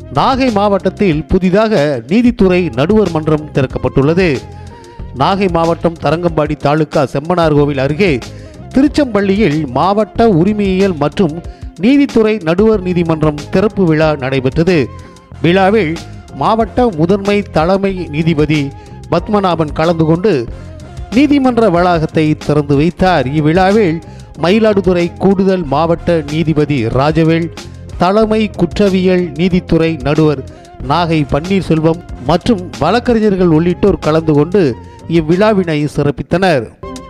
நாகை மாவட்டத்தில் புதிதாக நீதித்துறை நடுவர் மன்றம் திறக்கப்பட்டுள்ளது நாகை மாவட்டம் தரங்கம்பாடி தாலுகா செம்மனார்கோவில் அருகே திருச்செம்பள்ளியில் மாவட்ட உரிமையியல் மற்றும் நீதித்துறை நடுவர் நீதிமன்றம் திறப்பு விழா நடைபெற்றது விழாவில் மாவட்ட முதன்மை தலைமை நீதிபதி பத்மநாபன் கலந்து கொண்டு நீதிமன்ற வளாகத்தை திறந்து வைத்தார் இவ்விழாவில் மயிலாடுதுறை கூடுதல் மாவட்ட நீதிபதி ராஜவேல் தலைமை குற்றவியல் நீதித்துறை நடுவர் நாகை பன்னீர்செல்வம் மற்றும் வழக்கறிஞர்கள் உள்ளிட்டோர் கலந்து கொண்டு இவ்விழாவினை சிறப்பித்தனர்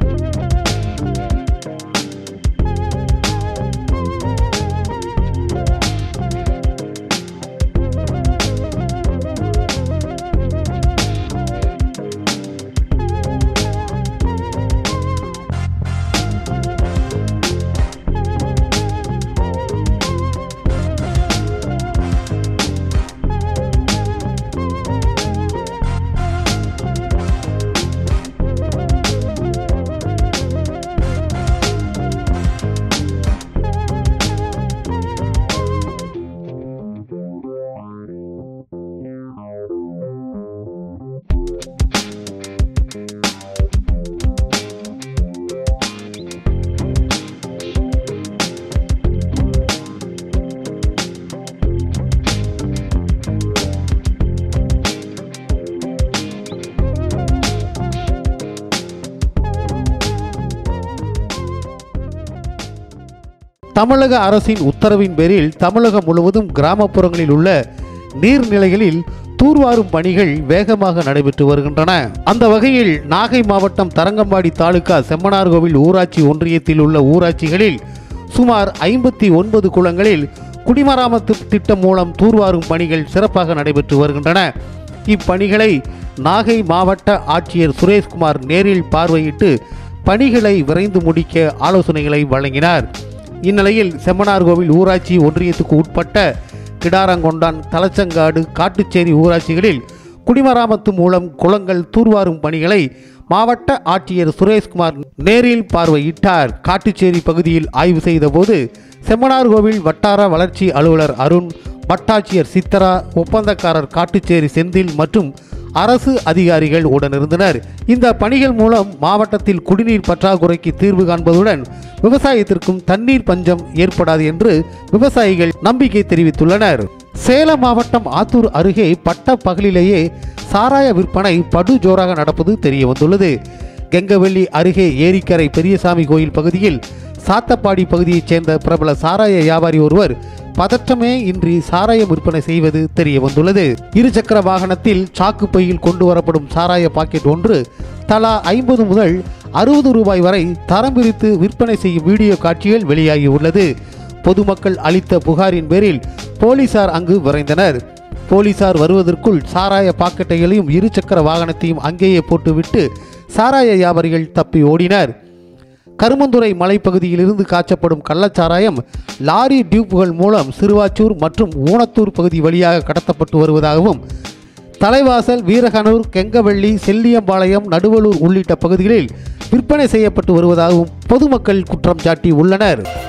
தமிழக அரசின் உத்தரவின் பேரில் தமிழகம் முழுவதும் கிராமப்புறங்களில் உள்ள நீர்நிலைகளில் தூர்வாரும் பணிகள் வேகமாக நடைபெற்று வருகின்றன அந்த வகையில் நாகை மாவட்டம் தரங்கம்பாடி தாலுகா செம்மனார்கோவில் ஊராட்சி ஒன்றியத்தில் உள்ள ஊராட்சிகளில் சுமார் ஐம்பத்தி ஒன்பது குளங்களில் குடிமராமத்து திட்டம் மூலம் தூர்வாரும் பணிகள் சிறப்பாக நடைபெற்று வருகின்றன இப்பணிகளை நாகை மாவட்ட ஆட்சியர் சுரேஷ்குமார் நேரில் பார்வையிட்டு பணிகளை விரைந்து முடிக்க ஆலோசனைகளை வழங்கினார் இந்நிலையில் செம்மனார்கோவில் ஊராட்சி ஒன்றியத்துக்கு உட்பட்ட கிடாரங்கொண்டான் தலச்சங்காடு காட்டுச்சேரி ஊராட்சிகளில் குடிமராமத்து மூலம் குளங்கள் தூர்வாரும் பணிகளை மாவட்ட ஆட்சியர் சுரேஷ்குமார் நேரில் பார்வையிட்டார் காட்டுச்சேரி பகுதியில் ஆய்வு செய்தபோது செம்மனார்கோவில் வட்டார வளர்ச்சி அலுவலர் அருண் வட்டாட்சியர் சித்தரா ஒப்பந்தக்காரர் காட்டுச்சேரி செந்தில் மற்றும் அரசு அதிகாரிகள் உடனிருந்தனர் இந்த பணிகள் மூலம் மாவட்டத்தில் குடிநீர் பற்றாக்குறைக்கு தீர்வு காண்பதுடன் விவசாயத்திற்கும் தண்ணீர் பஞ்சம் ஏற்படாது என்று விவசாயிகள் நம்பிக்கை தெரிவித்துள்ளனர் சேலம் மாவட்டம் ஆத்தூர் அருகே பட்ட பகலிலேயே சாராய விற்பனை படு ஜோராக நடப்பது தெரிய வந்துள்ளது கெங்கவெள்ளி அருகே ஏரிக்கரை பெரியசாமி கோயில் பகுதியில் சாத்தப்பாடி பகுதியைச் சேர்ந்த பிரபல சாராய வியாபாரி ஒருவர் பதற்றமே இன்றி சாராயம் விற்பனை செய்வது தெரிய வந்துள்ளது இருசக்கர வாகனத்தில் சாக்கு பையில் கொண்டு வரப்படும் சாராய பாக்கெட் ஒன்று தலா ஐம்பது முதல் அறுபது ரூபாய் வரை தரம் பிரித்து விற்பனை செய்யும் வீடியோ காட்சிகள் வெளியாகியுள்ளது பொதுமக்கள் அளித்த புகாரின் பேரில் போலீசார் அங்கு விரைந்தனர் போலீசார் வருவதற்குள் சாராய பாக்கெட்டைகளையும் இருசக்கர வாகனத்தையும் அங்கேயே போட்டுவிட்டு சாராய வியாபாரிகள் தப்பி ஓடினர் கருமந்துறை மலைப்பகுதியிலிருந்து காய்ச்சப்படும் கள்ளச்சாராயம் லாரி டியூப்புகள் மூலம் சிறுவாச்சூர் மற்றும் ஊனத்தூர் பகுதி வழியாக கடத்தப்பட்டு வருவதாகவும் தலைவாசல் வீரகனூர் கெங்கவள்ளி செல்லியம்பாளையம் நடுவலூர் உள்ளிட்ட பகுதிகளில் விற்பனை செய்யப்பட்டு வருவதாகவும் பொதுமக்கள் குற்றம் சாட்டி உள்ளனர்